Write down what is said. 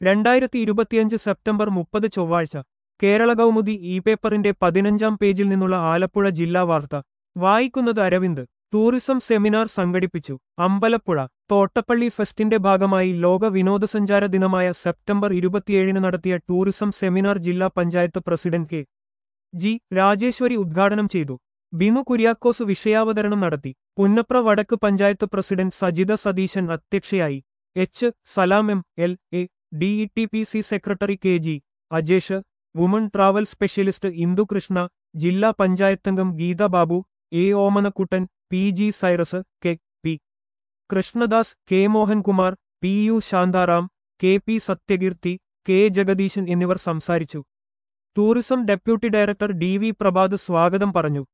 രണ്ടായിരത്തി ഇരുപത്തിയഞ്ച് സെപ്റ്റംബർ മുപ്പത് ചൊവ്വാഴ്ച കേരള കൗമുദി ഇ പേപ്പറിന്റെ പതിനഞ്ചാം പേജിൽ നിന്നുള്ള ആലപ്പുഴ ജില്ലാ വാർത്ത വായിക്കുന്നത് അരവിന്ദ് ടൂറിസം സെമിനാർ സംഘടിപ്പിച്ചു അമ്പലപ്പുഴ തോട്ടപ്പള്ളി ഫെസ്റ്റിന്റെ ഭാഗമായി ലോക വിനോദസഞ്ചാര ദിനമായ സെപ്റ്റംബർ ഇരുപത്തിയേഴിന് നടത്തിയ ടൂറിസം സെമിനാർ ജില്ലാ panchayat president K G Rajeswari ഉദ്ഘാടനം ചെയ്തു ബിനു കുര്യാക്കോസ് വിഷയാവതരണം നടത്തി പുന്നപ്ര വടക്ക് പഞ്ചായത്ത് പ്രസിഡന്റ് സജിത സതീശൻ അധ്യക്ഷയായി H Salam M L A D E T P C secretary K G Ajesh woman travel specialist Indukrishna ജില്ലാ പഞ്ചായത്തംഗം Geetha Babu A Omanakuttan P G Cyrus K P Krishnadas K Mohankumar P U Shantaram K P Sathyakeerthi K Jagadeesan എന്നിവർ സംസാരിച്ചു tourism deputy director D V Prabhath സ്വാഗതം പറഞ്ഞു